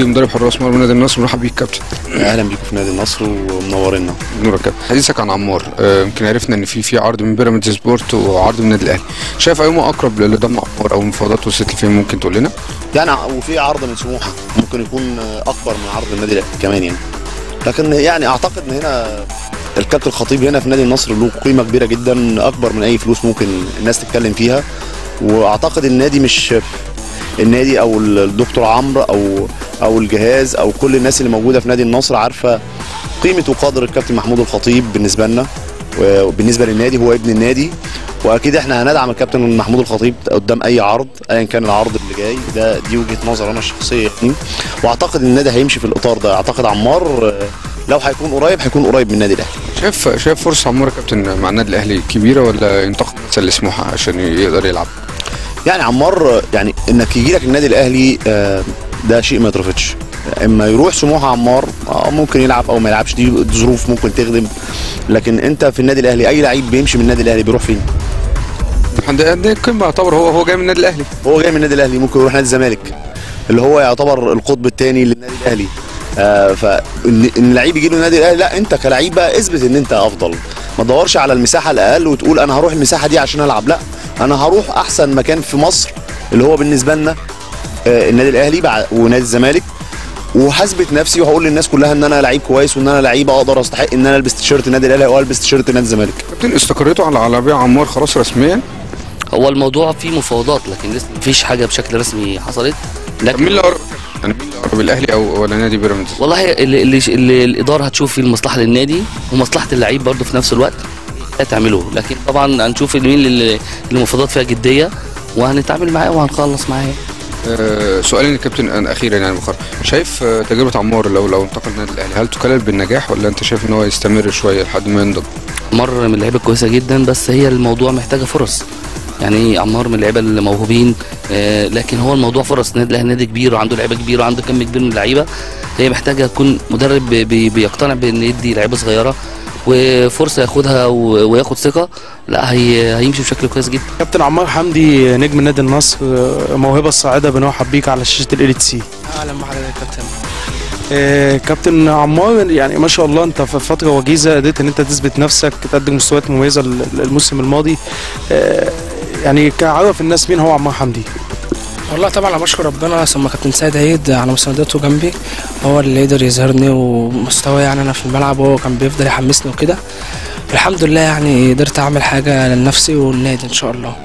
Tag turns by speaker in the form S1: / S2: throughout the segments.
S1: الشرقاوي مدرب حراس مرمى نادي النصر مرحب بيك كابتن
S2: اهلا بيكم في نادي النصر ومنورينا
S1: نورك كابتن حديثك عن عمار آه، يمكن عرفنا ان في في عرض من بيراميدز سبورت وعرض من النادي الاهلي شايف ايهما اقرب لضم عمار او مفاوضات وصلت لفين ممكن تقول لنا
S2: يعني وفي عرض من سموحه ممكن يكون اكبر من عرض النادي الاهلي كمان يعني لكن يعني اعتقد ان هنا الكابتن الخطيب هنا في نادي النصر له قيمه كبيره جدا اكبر من اي فلوس ممكن الناس تتكلم فيها واعتقد النادي مش النادي او الدكتور عمرو او او الجهاز او كل الناس اللي موجوده في نادي النصر عارفه قيمه وقدر الكابتن محمود الخطيب بالنسبه لنا وبالنسبه للنادي هو ابن النادي واكيد احنا هندعم الكابتن محمود الخطيب قدام اي عرض ايا كان العرض اللي جاي ده دي وجهه نظر انا الشخصيه يعني واعتقد ان النادي هيمشي في الاطار ده اعتقد عمار آه، لو هيكون قريب هيكون قريب من النادي الاهلي
S1: شايف شايف فرصه عمار يا كابتن مع النادي الاهلي كبيره ولا ينتقل مثلا لسموحه عشان يقدر يلعب
S2: يعني عمار آه، يعني انك يجي لك النادي الاهلي آه، ده شيء ما يترفضش اما يروح سموحه عمار آه، ممكن يلعب او ما يلعبش دي ظروف ممكن تخدم لكن انت في النادي الاهلي اي لعيب بيمشي من النادي الاهلي بيروح فين
S1: عند عند القمه يعتبر هو هو جاي من النادي الاهلي
S2: هو جاي من النادي الاهلي ممكن يروح نادي الزمالك اللي هو يعتبر القطب الثاني للنادي الاهلي آه فان إن اللعيب يجي له النادي الاهلي لا انت كلعيب بقى اثبت ان انت افضل ما تدورش على المساحه الاقل وتقول انا هروح المساحه دي عشان العب لا انا هروح احسن مكان في مصر اللي هو بالنسبه لنا آه النادي الاهلي بعد- ونادي الزمالك وهثبت نفسي وهقول للناس كلها ان انا لعيب كويس وان انا لعيب اقدر استحق ان انا البس تيشيرت النادي الاهلي او البس تيشيرت نادي الزمالك
S1: كابتن استقريتوا على على بيع عمار خلاص رسميا
S3: هو الموضوع فيه مفاوضات لكن لسه مفيش حاجه بشكل رسمي حصلت
S1: طب مين
S3: لكن
S1: اللي قرب يعني مين اللي قرب الاهلي او ولا نادي بيراميدز
S3: والله اللي, اللي, اللي الاداره هتشوف فيه المصلحه للنادي ومصلحه اللعيب برضه في نفس الوقت هتعمله لكن طبعا هنشوف مين اللي اللي المفاوضات فيها جديه وهنتعامل معاه وهنخلص معاه
S1: آه سؤالين الكابتن أنا اخيرا يعني بخار شايف آه تجربه عمار لو لو انتقل النادي الاهلي هل تكلل بالنجاح ولا انت شايف ان هو يستمر شويه لحد ما ينضج
S3: عمار من اللعيبه كويسه جدا بس هي الموضوع محتاجه فرص يعني عمار من اللعيبه الموهوبين آه لكن هو الموضوع فرص النادي الاهلي نادي كبير وعنده لعيبه كبيره وعنده كم كبير من اللعيبه هي محتاجه يكون مدرب بي- بي- بيقتنع بان يدي لعيبه صغيره وفرصه ياخدها و- وياخد ثقه لا هي هيمشي بشكل كويس جدا
S4: كابتن عمار حمدي نجم نادي النصر آه، موهبه الصاعده بنرحب بيك على شاشه الاليت سي
S5: اهلا بحضرتك يا كابتن
S4: آه، كابتن عمار يعني ما شاء الله انت في فتره وجيزه قدرت ان انت تثبت نفسك تقدم مستويات مميزه ال- الموسم الماضي آه، يعني كعرف الناس مين هو عمار حمدي
S5: والله طبعا انا بشكر ربنا ثم كابتن سيد عيد على مساندته جنبي هو اللي قدر يظهرني ومستواي يعني انا في الملعب وهو كان بيفضل يحمسني وكده الحمد لله يعني قدرت اعمل حاجه لنفسي والنادي ان شاء الله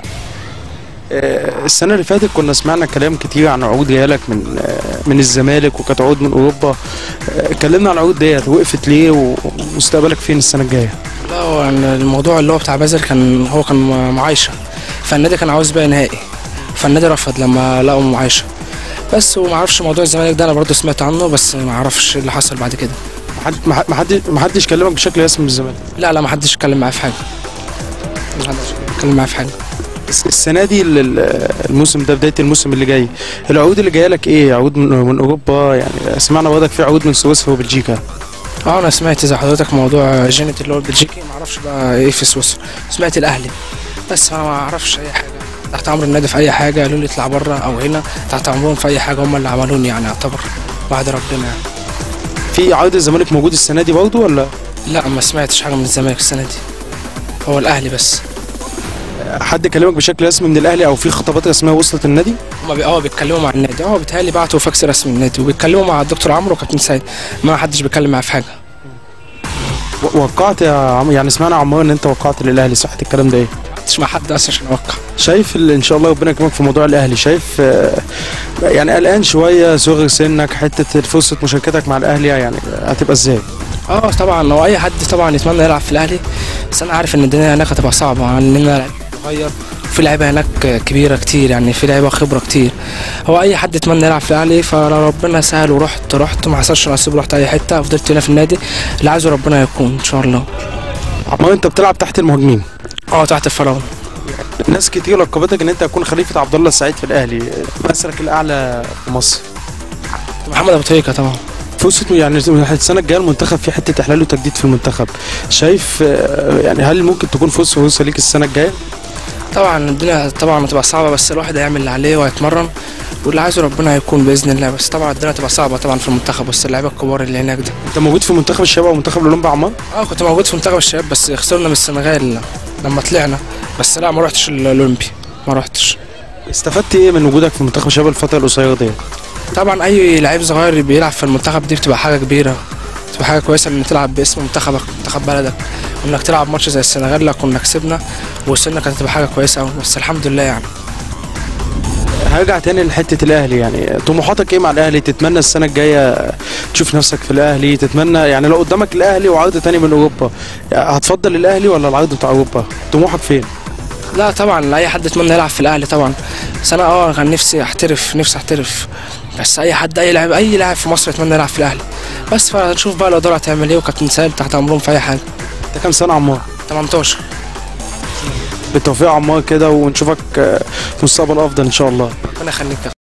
S4: آه، السنه اللي فاتت كنا سمعنا كلام كتير عن عقود جايلك من آه، من الزمالك وكانت عقود من اوروبا آه، اتكلمنا عن العقود ديت وقفت ليه ومستقبلك فين السنه الجايه
S5: لا هو يعني الموضوع اللي هو بتاع بازل كان هو كان معايشه فالنادي كان عاوز بيع نهائي فالنادي رفض لما لقوا معايشه بس وما اعرفش موضوع الزمالك ده انا برضو سمعت عنه بس ما اعرفش اللي حصل بعد كده
S4: محد- محد- محد- محدش كلمك بشكل رسمي من الزمالك
S5: لا لا ما حدش اتكلم معايا في حاجه ما حدش اتكلم معايا في حاجه
S4: الس- السنه دي ال- ال- الموسم ده بدايه الموسم اللي جاي العقود اللي جايه لك ايه عقود من, من اوروبا يعني سمعنا برضك في عقود من سويسرا وبلجيكا
S5: اه انا سمعت زي حضرتك موضوع جينيت اللي هو البلجيكي ما اعرفش بقى ايه في سويسرا سمعت الاهلي بس انا ما اعرفش اي حاجه تحت امر النادي في اي حاجه قالوا لي اطلع بره او هنا تحت امرهم في اي حاجه هم اللي عملوني يعني يعتبر بعد ربنا يعني
S4: في عقد الزمالك موجود السنه دي برضه ولا
S5: لا ما سمعتش حاجه من الزمالك السنه دي هو الاهلي بس
S4: حد كلمك بشكل رسمي من الاهلي او في خطابات رسميه وصلت النادي
S5: هم بي... اه بيتكلموا مع النادي اه بيتهيألي بعتوا فاكس رسمي من النادي وبيتكلموا مع الدكتور عمرو وكابتن سيد ما حدش بيتكلم معاه في حاجه
S4: و- وقعت يا عم يعني سمعنا عمار ان انت وقعت للاهلي صحه الكلام ده ايه
S5: ما حدش مع حد اصلا عشان اوقع
S4: شايف ال- ان شاء الله ربنا يكرمك في موضوع الاهلي شايف آه، يعني قلقان شويه صغر سنك حته فرصه مشاركتك مع الاهلي يعني هتبقى ازاي
S5: اه طبعا هو اي حد طبعا يتمنى يلعب في الاهلي بس انا عارف ان الدنيا هناك هتبقى صعبه لان انا لعيب صغير وفي لعيبه هناك كبيره كتير يعني في لعيبه خبره كتير هو اي حد يتمنى يلعب في الاهلي فلو ربنا سهل ورحت رحت ما حصلش نصيب رحت اي حته فضلت هنا في النادي اللي عايزه ربنا يكون ان شاء الله
S4: عمار انت بتلعب تحت المهاجمين
S5: اه تحت الفراعنه
S4: ناس كتير لقبتك ان انت هتكون خليفه عبد الله السعيد في الاهلي مثلك الاعلى في مصر
S5: محمد ابو تريكه طبعا
S4: فرصه يعني السنه الجايه المنتخب في حته احلال وتجديد في المنتخب شايف آه، يعني هل ممكن تكون فرصه فرصه ليك السنه الجايه
S5: طبعا الدنيا طبعا هتبقى صعبه بس الواحد هيعمل اللي عليه وهيتمرن واللي عايزه ربنا هيكون باذن الله بس طبعا الدنيا تبقى صعبه طبعا في المنتخب بس اللعيبه الكبار اللي هناك ده
S4: انت موجود في منتخب الشباب ومنتخب الاولمبي يا عمار
S5: اه كنت موجود في منتخب الشباب بس خسرنا من السنغال لما طلعنا بس لا ما روحتش الاولمبي ما روحتش
S4: استفدت ايه من وجودك في منتخب الشباب الفتره القصيره دي
S5: طبعا اي لعيب صغير بيلعب في المنتخب دي بتبقى حاجه كبيره بتبقى حاجه كويسه ان تلعب باسم منتخبك منتخب بلدك وانك تلعب ماتش زي السنغال لو كنا كسبنا ووصلنا كانت هتبقى حاجه كويسه قوي بس الحمد لله يعني
S4: هرجع تاني لحته الاهلي يعني طموحاتك ايه مع الاهلي تتمنى السنه الجايه تشوف نفسك في الاهلي تتمنى يعني لو قدامك الاهلي وعرض تاني من اوروبا يعني هتفضل الاهلي ولا العرض بتاع اوروبا طموحك فين
S5: لا طبعا اي حد يتمنى يلعب في الاهلي طبعا بس انا اه كان نفسي احترف نفسي احترف بس اي حد اي لاعب اي لاعب في مصر يتمنى يلعب في الاهلي بس فنشوف بقى الاداره هتعمل ايه وكابتن سالم تحت امرهم في اي حاجه
S4: انت كام سنه عمار
S5: 18
S4: بالتوفيق يا عمار كده ونشوفك آه، في مستقبل افضل ان شاء الله
S5: ربنا يخليك يا